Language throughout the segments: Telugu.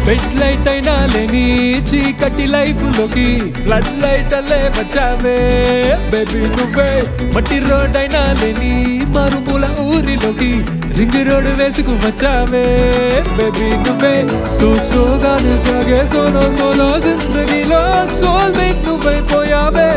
బెడ్ లైట్ అయినా లేని చీకటి లైఫ్ లోకి ఫ్లడ్ లైట్ అల్లే వచ్చావే బేబీ నువ్వే మట్టి రోడ్ అయినా లేని మరుమూల ఊరిలోకి రింగ్ రోడ్ వేసుకు వచ్చావే బేబీ నువ్వే సో సోగానే సాగే సోలో సోలో జిందగీలో సోల్ మేట్ నువ్వైపోయావే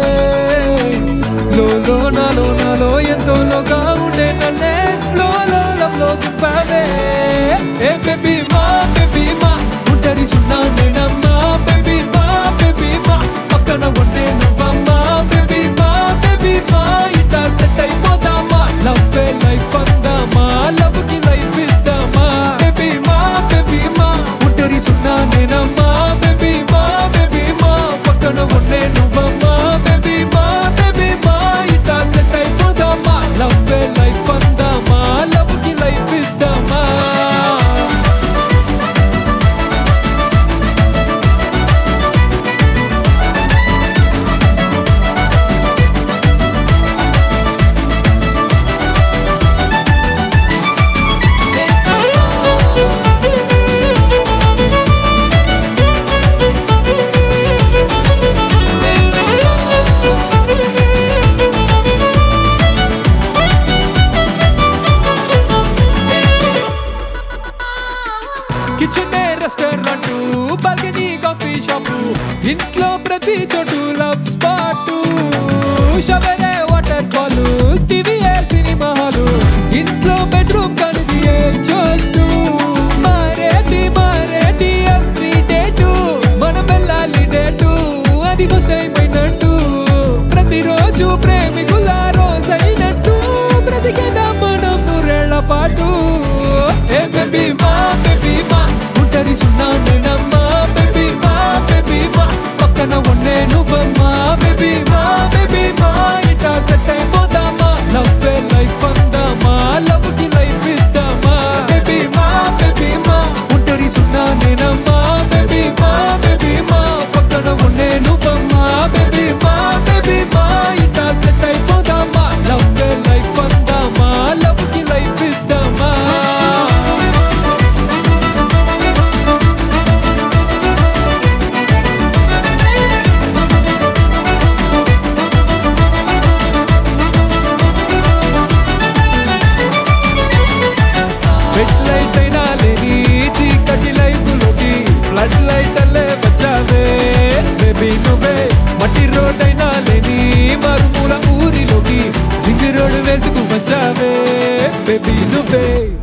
లోలో నాలో నాలో ఎంతో లోగా ఉండే నన్నే ఫ్లోలో లవ్లో తిప్పావే ఏ బేబీ మా బేబీ మా ఒంటరి సున్నా నేనమ్మా బేబీ మా బేబీ మా పక్కన ఉండే నువ్వమ్మా బేబీ మా బేబీ మా ఇట్టా సెట్ అయిపోదామా లవ్ లైఫ్ అందామా లవ్ కి లైఫ్ ఇద్దామా బేబీ మా బేబీ మా ఒంటరి సున్నా నేనమ్మా బేబీ మా బేబీ మా పక్కన ఉండే నువ్వమ్మా బేబీ మా బేబీ మా ఇట్టా సెట్ అయిపోదామా లవ్ లైఫ్ అందామా లవ్ కి లైఫ్ ఇద్దామా kitchen restaurant balcony coffee shop ఇంట్లో ప్రతి చోటు లవ్ స్పాట్ షవరే వాటర్ ఫాల్ టీవీఏ సినిమా హాలు ఇంట్లో బెడ్రూమ్ కనిది ఏ చోటు మారేది మారేది ఎవ్రీ డేటు మనం వెళ్ళాలి డేటు అది ఫస్ట్ టైం అయినట్టు ప్రతిరోజు ప్రేమికుల రోజైనట్టు బ్రతికేద్దాం మనం నూరేళ్ల పాటు ఏ బేబీ మా బేబీ మా ఒంటరి సున్నా నేనమ్మా బేబీ మా బేబీ మా పక్కన ఉండే నువ్వమ్మా బేబీ మా బేబీ మా ఇటా సెట్ అయిపోదామా లవ్ లైఫ్ అందామా లవ్ కి లైఫ్ ఇద్దామా బేబీ మా బేబీ మా ఒంటరి సున్నా నేనమ్మా బేబీ మా బేబీ మా పక్కన ఉండే నువ్వమ్మా బేబీ మా బేబీ మా ఇటా సెట్ అయిపోదామా లవ్ లైఫ్ అందామా లవ్ కి లైఫ్ ఇద్దామా బెడ్ లైట్ అయినా లేని చీకటి లైఫ్ లోకి ఫ్లడ్ లైట్ అల్లే వచ్చావే బేబీ నువ్వే మట్టి రోడ్ అయినా లేని మరుమూల ఊరిలోకి రింగ్ రోడ్ వేసుకు వచ్చావే బేబీ నువ్వే